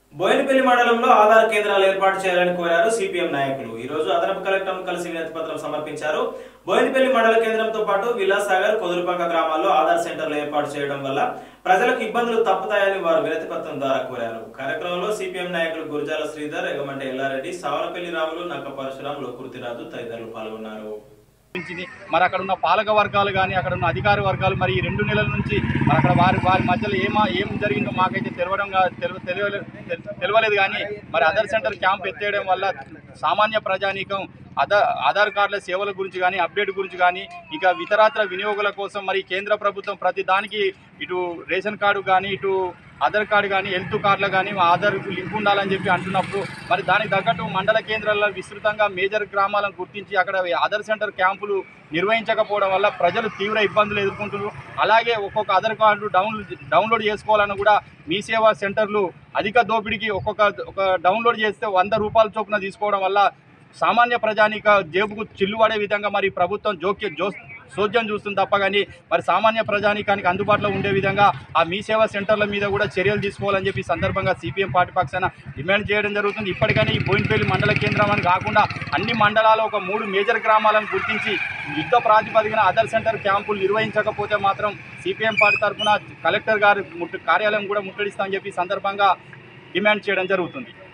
బోయినపల్లి మండలంలో ఆధార్ కేంద్రాలు ఏర్పాటు చేయాలని కోరారు సిపిఎం నాయకులు ఈ రోజు అదనపు కలెక్టర్ను కలిసి వినతి పత్రం సమర్పించారు బోయినపల్లి మండల కేంద్రంతో పాటు విలాసాగర్ కొదురుపాక గ్రామాల్లో ఆధార్ సెంటర్లు ఏర్పాటు చేయడం వల్ల ప్రజలకు ఇబ్బందులు తప్పుతాయని వారు వినతి పత్రం ద్వారా కోరారు కార్యక్రమంలో సిపిఎం నాయకులు గురజాల శ్రీధర్ ఎగమంటి ఎల్లారెడ్డి సావనపల్లి రాములు నక్క పరశురాం లోకుర్తిరాజు తదితరులు పాల్గొన్నారు గురించింది మరి అక్కడ ఉన్న పాలక వర్గాలు కానీ అక్కడ ఉన్న అధికార వర్గాలు మరి ఈ రెండు నెలల నుంచి మరి అక్కడ వారి వారి మధ్యలో ఏమా ఏం జరిగిందో మాకైతే తెలియడం కా- తెలవ తెలియలే- తెల- తెలియలేదు కానీ మరి ఆధార్ సెంటర్ క్యాంప్ ఎత్తేయడం వల్ల సామాన్య ప్రజానీకం ఆధార్ ఆధార్ కార్డుల సేవల గురించి కానీ అప్డేట్ గురించి కానీ ఇక ఇతరాతర వినియోగుల కోసం మరి కేంద్ర ప్రభుత్వం ప్రతి దానికి ఇటు రేషన్ కార్డు కానీ ఇటు ఆధార్ కార్డు కానీ హెల్త్ కార్డులు కానీ ఆధార్ లింక్ ఉండాలని చెప్పి అంటున్నప్పుడు మరి దానికి తగ్గట్టు మండల కేంద్రాల్లో విస్తృతంగా మేజర్ గ్రామాలను గుర్తించి అక్కడ ఆధార్ సెంటర్ క్యాంపులు నిర్వహించకపోవడం వల్ల ప్రజలు తీవ్ర ఇబ్బందులు ఎదుర్కొంటున్నారు అలాగే ఒక్కొక్క ఆధార్ కార్డు డౌన్ డౌన్లోడ్ చేసుకోవాలన్నా కూడా మీ సేవా సెంటర్లు అధిక దోపిడీకి ఒక్కొక్క ఒక డౌన్లోడ్ చేస్తే వంద రూపాయల చొప్పున తీసుకోవడం వల్ల సామాన్య ప్రజానిక జేబుకు చిల్లుపడే విధంగా మరి ప్రభుత్వం జోక్యం జో సోద్యం చూస్తుంది తప్ప కానీ మరి సామాన్య ప్రజానికానికి అందుబాటులో ఉండే విధంగా ఆ మీ సేవా సెంటర్ల మీద కూడా చర్యలు తీసుకోవాలని చెప్పి ఈ సందర్భంగా సిపిఎం పార్టీ పక్షాన డిమాండ్ చేయడం జరుగుతుంది ఇప్పటికైనా ఈ బోయినపల్లి మండల కేంద్రం అని కాకుండా అన్ని మండలాలు ఒక మూడు మేజర్ గ్రామాలను గుర్తించి యుద్ధ ప్రాతిపదికన ఆధార్ సెంటర్ క్యాంపులు నిర్వహించకపోతే మాత్రం సిపిఎం పార్టీ తరఫున కలెక్టర్ గారి ముట్టు కార్యాలయం కూడా ముట్టడిస్తామని చెప్పి ఈ సందర్భంగా డిమాండ్ చేయడం జరుగుతుంది